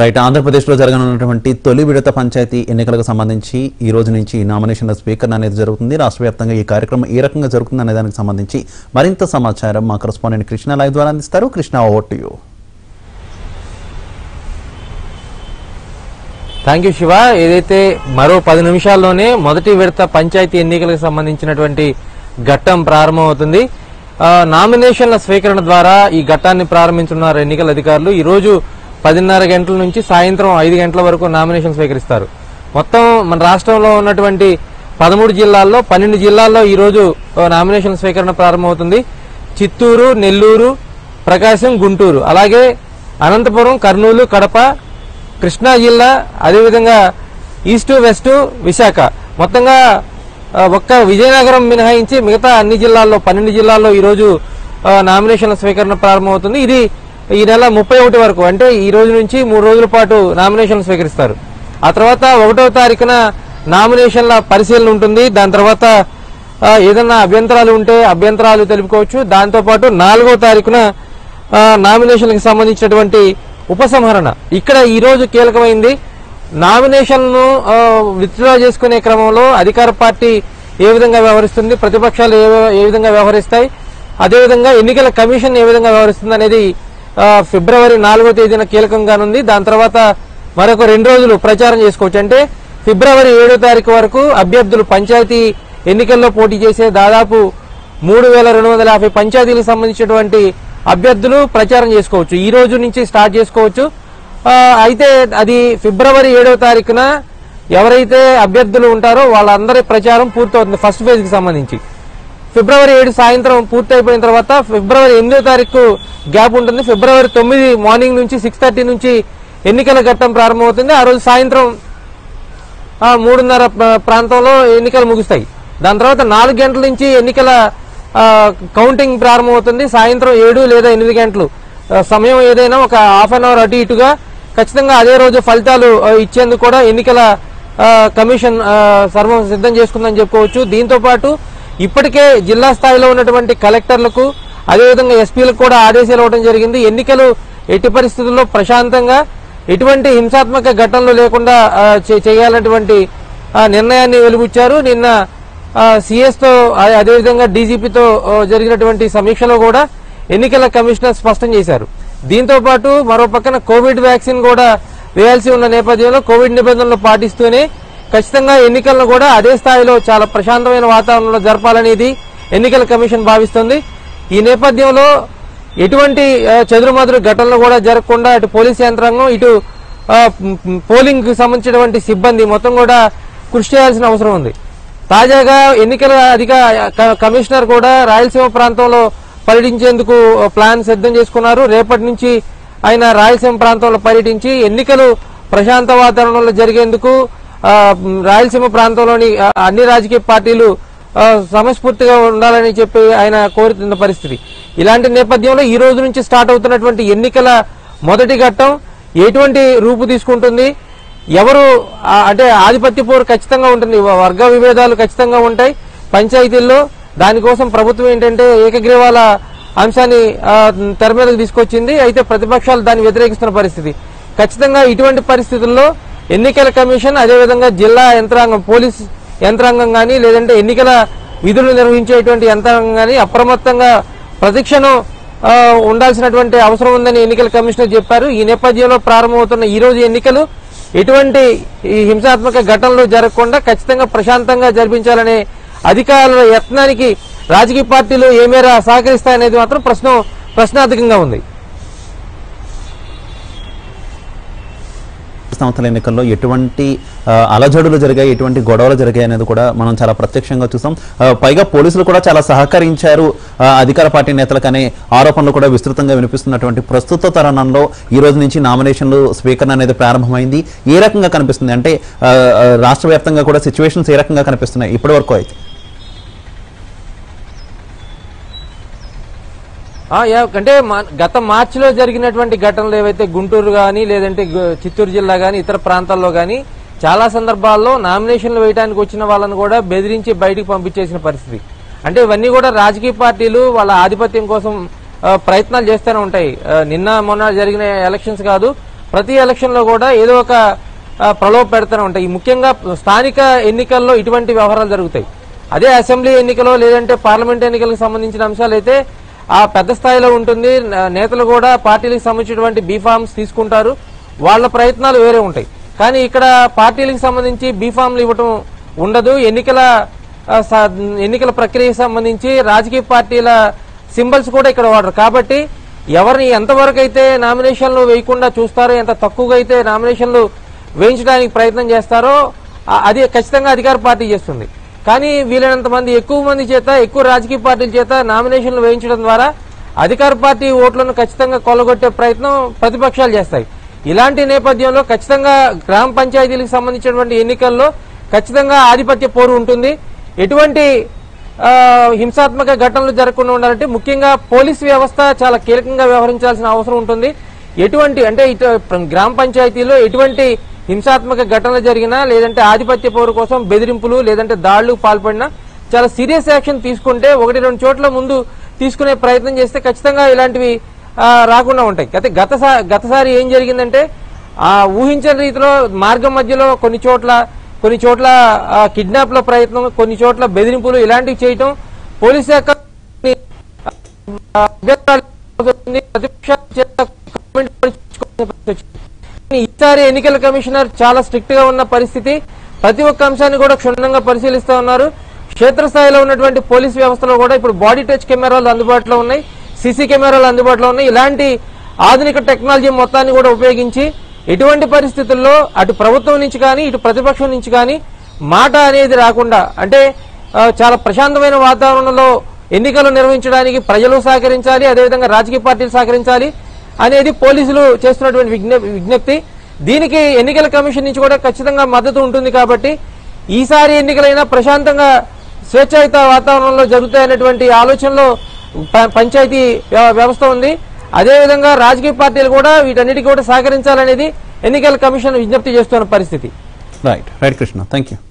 Right ఆంధ్రప్రదేశ్లో జరగనున్నటువంటి తొలి విడత పంచాయతీ ఎన్నికలకు సంబంధించి ఈ రోజు నుంచి నామినేషన్ల స్వీకరణ అనేది జరుగుతుంది రాష్ట్ర వ్యాప్తంగా ఈ కార్యక్రమం ఏ రకంగా జరుగుతుంది అనే దానికి సంబంధించి మరింత సమాచారం మా కరెస్పాండెంట్ కృష్ణ లైవ్ ద్వారా అందిస్తారు కృష్ణ ఓట్ యూ థ్యాంక్ యూ శివ ఏదైతే మరో పది నిమిషాల్లోనే మొదటి విడత పంచాయతీ ఎన్నికలకు సంబంధించినటువంటి ఘట్టం ప్రారంభమవుతుంది ఆ, నామినేషన్ల స్వీకరణ ద్వారా ఈ ఘట్టాన్ని ప్రారంభించున్నారు ఎన్నికల అధికారులు ఈ రోజు పదిన్నర గంటల నుంచి సాయంత్రం ఐదు గంటల వరకు నామినేషన్ స్వీకరిస్తారు మొత్తం మన రాష్ట్రంలో ఉన్నటువంటి పదమూడు జిల్లాల్లో పన్నెండు జిల్లాల్లో ఈ రోజు ఆ, నామినేషన్ స్వీకరణ ప్రారంభమవుతుంది చిత్తూరు నెల్లూరు ప్రకాశం గుంటూరు అలాగే అనంతపురం కర్నూలు కడప కృష్ణా జిల్లా అదేవిధంగా ఈస్ట్ వెస్ట్ విశాఖ మొత్తంగా ఆ, ఒక్క విజయనగరం మినహాయించి మిగతా అన్ని జిల్లాల్లో పన్నెండు జిల్లాల్లో ఈరోజు ఆ, నామినేషన్ల స్వీకరణ ప్రారంభమవుతుంది ఇది ఈ నెల ముప్పై ఒకటి వరకు అంటే ఈ రోజు నుంచి మూడు రోజుల పాటు నామినేషన్లు స్వీకరిస్తారు ఆ తర్వాత ఒకటో తారీఖున నామినేషన్ల పరిశీలన ఉంటుంది దాని తర్వాత ఆ, ఏదన్నా అభ్యంతరాలు ఉంటే అభ్యంతరాలు తెలుపుకోవచ్చు దాంతోపాటు నాలుగో తారీఖున ఆ, నామినేషన్లకు సంబంధించినటువంటి ఉపసంహరణ ఇక్కడ ఈ రోజు కీలకమైంది నామినేషన్ను ఆ, విత్డ్రా చేసుకునే క్రమంలో అధికార పార్టీ ఏ విధంగా వ్యవహరిస్తుంది ప్రతిపక్షాలు ఏ ఏ విధంగా వ్యవహరిస్తాయి అదేవిధంగా ఎన్నికల కమిషన్ ఏ విధంగా వ్యవహరిస్తుంది అనేది ఆ, ఫిబ్రవరి నాలుగో తేదీన కీలకంగానుంది దాని తర్వాత మరొక రెండు రోజులు ప్రచారం చేసుకోవచ్చు అంటే ఫిబ్రవరి ఏడో తారీఖు వరకు అభ్యర్థులు పంచాయతీ ఎన్నికల్లో పోటీ చేసే దాదాపు మూడు వేల రెండు వందల యాభై పంచాయతీలకు సంబంధించినటువంటి అభ్యర్థులు ప్రచారం చేసుకోవచ్చు ఈ రోజు నుంచి స్టార్ట్ చేసుకోవచ్చు ఆ, అయితే అది ఫిబ్రవరి ఏడవ తారీఖున ఎవరైతే అభ్యర్థులు ఉంటారో వాళ్ళందరి ప్రచారం పూర్తవుతుంది ఫస్ట్ ఫేజ్ కి సంబంధించి ఫిబ్రవరి ఏడు సాయంత్రం పూర్తి అయిపోయిన తర్వాత ఫిబ్రవరి ఎనిమిదో తారీఖు గ్యాప్ ఉంటుంది ఫిబ్రవరి తొమ్మిది మార్నింగ్ నుంచి సిక్స్ థర్టీ నుంచి ఎన్నికల ఘట్టం ప్రారంభమవుతుంది ఆ రోజు సాయంత్రం ఆ, మూడున్నర ప్ర- ప్రాంతంలో ఎన్నికలు ముగుస్తాయి దాని తర్వాత నాలుగు గంటల నుంచి ఎన్నికల ఆ, కౌంటింగ్ ప్రారంభమవుతుంది సాయంత్రం ఏడు లేదా ఎనిమిది గంటలు ఆ, సమయం ఏదైనా ఒక హాఫ్ అన్ అవర్ అటు ఇటుగా ఖచ్చితంగా అదే రోజు ఫలితాలు ఆ, ఇచ్చేందుకు కూడా ఎన్నికల ఆ, కమిషన్ ఆ, సర్వం సిద్ధం చేసుకుందని చెప్పుకోవచ్చు దీంతో పాటు ఇప్పటికే జిల్లా స్థాయిలో ఉన్నటువంటి కలెక్టర్లకు అదేవిధంగా ఎస్పీలకు కూడా ఆదేశాలు ఇవ్వడం జరిగింది ఎన్నికలు ఎట్టి పరిస్థితుల్లో ప్రశాంతంగా ఎటువంటి హింసాత్మక ఘటనలు లేకుండా ఆ, చే- చేయాలన్నటువంటి ఆ, నిర్ణయాన్ని వెలుబుచ్చారు నిన్న సిఎస్ తో అదే- అదేవిధంగా డీజీపీతో జరిగినటువంటి సమీక్షలో కూడా ఎన్నికల కమిషనర్ స్పష్టం చేశారు దీంతో పాటు మరో పక్కన కోవిడ్ వ్యాక్సిన్ కూడా వేయాల్సి ఉన్న నేపథ్యంలో కోవిడ్ నిబంధనలు పాటిస్తూనే ఖచ్చితంగా ఎన్నికలను కూడా అదే స్థాయిలో చాలా ప్రశాంతమైన వాతావరణంలో జరపాలనేది ఎన్నికల కమిషన్ భావిస్తుంది ఈ నేపథ్యంలో ఎటువంటి ఆ, చెదురుమదురు ఘటనలు కూడా జరగకుండా అటు పోలీస్ యంత్రాంగం ఇటు ఆ, మ్, మ్, పోలింగ్ కి సంబంధించినటువంటి సిబ్బంది మొత్తం కూడా కృషి చేయాల్సిన అవసరం ఉంది తాజాగా ఎన్నికల అధిక క- కమిషనర్ కూడా రాయలసీమ ప్రాంతంలో పర్యటించేందుకు ప్లాన్ సిద్ధం చేసుకున్నారు రేపటి నుంచి ఆయన రాయలసీమ ప్రాంతంలో పర్యటించి ఎన్నికలు ప్రశాంత వాతావరణంలో జరిగేందుకు ఆ, మ్, రాయలసీమ ప్రాంతంలోని ఆ, అన్ని రాజకీయ పార్టీలు ఆ, సమస్ఫూర్తిగా ఉండాలని చెప్పి ఆయన కోరుతున్న పరిస్థితి ఇలాంటి నేపథ్యంలో ఈ రోజు నుంచి స్టార్ట్ అవుతున్నటువంటి ఎన్నికల మొదటి ఘట్టం ఎటువంటి రూపు తీసుకుంటుంది ఎవరు ఆ, అంటే ఆధిపత్య పోరు ఖచ్చితంగా ఉంటుంది వ- వర్గ విభేదాలు ఖచ్చితంగా ఉంటాయి పంచాయతీల్లో దానికోసం ప్రభుత్వం ఏంటంటే ఏకగ్రీవాల అంశాన్ని ఆ, తెర మీదకు తీసుకొచ్చింది అయితే ప్రతిపక్షాలు దాన్ని వ్యతిరేకిస్తున్న పరిస్థితి ఖచ్చితంగా ఇటువంటి పరిస్థితుల్లో ఎన్నికల కమిషన్ అదేవిధంగా జిల్లా యంత్రాంగం పోలీస్ యంత్రాంగం కానీ లేదంటే ఎన్నికల విధులు నిర్వహించేటువంటి యంత్రాంగం కానీ అప్రమత్తంగా ప్రతిక్షణం ఆ, ఉండాల్సినటువంటి అవసరం ఉందని ఎన్నికల కమిషనర్ చెప్పారు ఈ నేపథ్యంలో ప్రారంభమవుతున్న ఈ రోజు ఎన్నికలు ఎటువంటి ఈ హింసాత్మక ఘటనలు జరగకుండా ఖచ్చితంగా ప్రశాంతంగా జరిపించాలనే అధికారుల యత్నానికి రాజకీయ పార్టీలు ఏ మేర సహకరిస్తాయనేది మాత్రం ప్రశ్న ప్రశ్నార్థకంగా ఉంది సంస్థల ఎన్నికల్లో ఎటువంటి ఆ, అలజడులు జరిగాయి ఎటువంటి గొడవలు జరిగాయి అనేది కూడా మనం చాలా ప్రత్యక్షంగా చూసాం ఆ, పైగా పోలీసులు కూడా చాలా సహకరించారు ఆ, అధికార పార్టీ నేతలకు అనే ఆరోపణలు కూడా విస్తృతంగా వినిపిస్తున్నటువంటి ప్రస్తుత తరుణంలో ఈ రోజు నుంచి నామినేషన్లు స్వీకరణ అనేది ప్రారంభమైంది ఏ రకంగా కనిపిస్తుంది అంటే ఆ, ఆ, రాష్ట్ర వ్యాప్తంగా కూడా సిచ్యువేషన్స్ ఏ రకంగా కనిపిస్తున్నాయి ఇప్పటి వరకు అయితే ఆ, యా- అంటే మా- గత మార్చిలో జరిగినటువంటి ఘటనలు ఏవైతే గుంటూరు కానీ లేదంటే గు- చిత్తూరు జిల్లా కానీ ఇతర ప్రాంతాల్లో కానీ చాలా సందర్భాల్లో నామినేషన్లు వేయడానికి వచ్చిన వాళ్ళని కూడా బెదిరించి బయటికి పంపించేసిన పరిస్థితి అంటే ఇవన్నీ కూడా రాజకీయ పార్టీలు వాళ్ళ ఆధిపత్యం కోసం ఆ, ప్రయత్నాలు చేస్తూనే ఉంటాయి ఆ, నిన్న మొన్న జరిగిన ఎలక్షన్స్ కాదు ప్రతి ఎలక్షన్ లో కూడా ఏదో ఒక ఆ, ప్రలోభ పెడుతూనే ఉంటాయి ఈ ముఖ్యంగా స్థానిక ఎన్నికల్లో ఇటువంటి వ్యవహారాలు జరుగుతాయి అదే అసెంబ్లీ ఎన్నికలో లేదంటే పార్లమెంట్ ఎన్నికలకు సంబంధించిన అంశాలు అయితే ఆ పెద్ద స్థాయిలో ఉంటుంది న- నేతలు కూడా పార్టీలకు సంబంధించినటువంటి బీఫామ్స్ తీసుకుంటారు వాళ్ళ ప్రయత్నాలు వేరే ఉంటాయి కానీ ఇక్కడ పార్టీలకు సంబంధించి బీఫామ్లు ఇవ్వటం ఉండదు ఎన్నికల ఆ, స- ఎన్నికల ప్రక్రియకు సంబంధించి రాజకీయ పార్టీల సింబల్స్ కూడా ఇక్కడ వాడరు కాబట్టి ఎవరిని ఎంతవరకు అయితే నామినేషన్లు వేయకుండా చూస్తారో ఎంత తక్కువగా అయితే నామినేషన్లు వేయించడానికి ప్రయత్నం చేస్తారో ఆ- అది ఖచ్చితంగా అధికార పార్టీ చేస్తుంది కానీ వీలైనంత మంది ఎక్కువ మంది చేత ఎక్కువ రాజకీయ పార్టీల చేత నామినేషన్లు వేయించడం ద్వారా అధికార పార్టీ ఓట్లను ఖచ్చితంగా కొల్లగొట్టే ప్రయత్నం ప్రతిపక్షాలు చేస్తాయి ఇలాంటి నేపథ్యంలో ఖచ్చితంగా గ్రామ పంచాయతీలకు సంబంధించినటువంటి ఎన్నికల్లో ఖచ్చితంగా ఆధిపత్య పోరు ఉంటుంది ఎటువంటి ఆ, హింసాత్మక ఘటనలు జరగకుండా ఉండాలంటే ముఖ్యంగా పోలీస్ వ్యవస్థ చాలా కీలకంగా వ్యవహరించాల్సిన అవసరం ఉంటుంది ఎటువంటి అంటే ఇటు గ్రామ పంచాయతీలో ఎటువంటి హింసాత్మక ఘటనలు జరిగినా లేదంటే ఆధిపత్య పోరు కోసం బెదిరింపులు లేదంటే దాడులకు పాల్పడినా చాలా సీరియస్ యాక్షన్ తీసుకుంటే ఒకటి రెండు చోట్ల ముందు తీసుకునే ప్రయత్నం చేస్తే ఖచ్చితంగా ఇలాంటివి ఆ, రాకుండా ఉంటాయి అయితే గత గతసారి ఏం జరిగిందంటే ఆ ఊహించని రీతిలో మార్గం మధ్యలో కొన్ని చోట్ల కొన్ని చోట్ల కిడ్నాప్ లో ప్రయత్నం కొన్ని చోట్ల బెదిరింపులు ఇలాంటివి చేయటం పోలీస్ శాఖ ఆ, అభ్యంతరాలు అవుతుంది. ప్రతిపక్షాల చేత కామెంట్ పరీక్షించుకోవాల్సిన పరిస్థితి వచ్చింది. కానీ ఈసారి ఎన్నికల కమిషనర్ చాలా స్ట్రిక్ట్ గా ఉన్న పరిస్థితి ప్రతి ఒక్క అంశాన్ని కూడా క్షుణ్ణంగా పరిశీలిస్తా ఉన్నారు క్షేత్రస్థాయిలో ఉన్నటువంటి పోలీస్ వ్యవస్థలో కూడా ఇప్పుడు బాడీ టచ్ కెమెరాలు అందుబాటులో ఉన్నాయి సీసీ కెమెరాలు అందుబాటులో ఉన్నాయి ఇలాంటి ఆధునిక టెక్నాలజీ మొత్తాన్ని కూడా ఉపయోగించి ఎటువంటి పరిస్థితుల్లో అటు ప్రభుత్వం నుంచి కానీ ఇటు ప్రతిపక్షం నుంచి కానీ మాట అనేది రాకుండా అంటే ఆ, చాలా ప్రశాంతమైన వాతావరణంలో ఎన్నికలు నిర్వహించడానికి ప్రజలు సహకరించాలి అదేవిధంగా రాజకీయ పార్టీలు సహకరించాలి అనేది పోలీసులు చేస్తున్నటువంటి విజ్ఞ- విజ్ఞప్తి దీనికి ఎన్నికల కమిషన్ నుంచి కూడా ఖచ్చితంగా మద్దతు ఉంటుంది కాబట్టి ఈసారి ఎన్నికలైనా ప్రశాంతంగా స్వేచ్ఛాయుత వాతావరణంలో జరుగుతాయనేటువంటి ఆలోచనలో ప- పంచాయతీ వ్య- వ్యవస్థ ఉంది అదేవిధంగా రాజకీయ పార్టీలు కూడా వీటన్నిటికీ కూడా సహకరించాలనేది ఎన్నికల కమిషన్ విజ్ఞప్తి చేస్తున్న పరిస్థితి right right Krishna thank you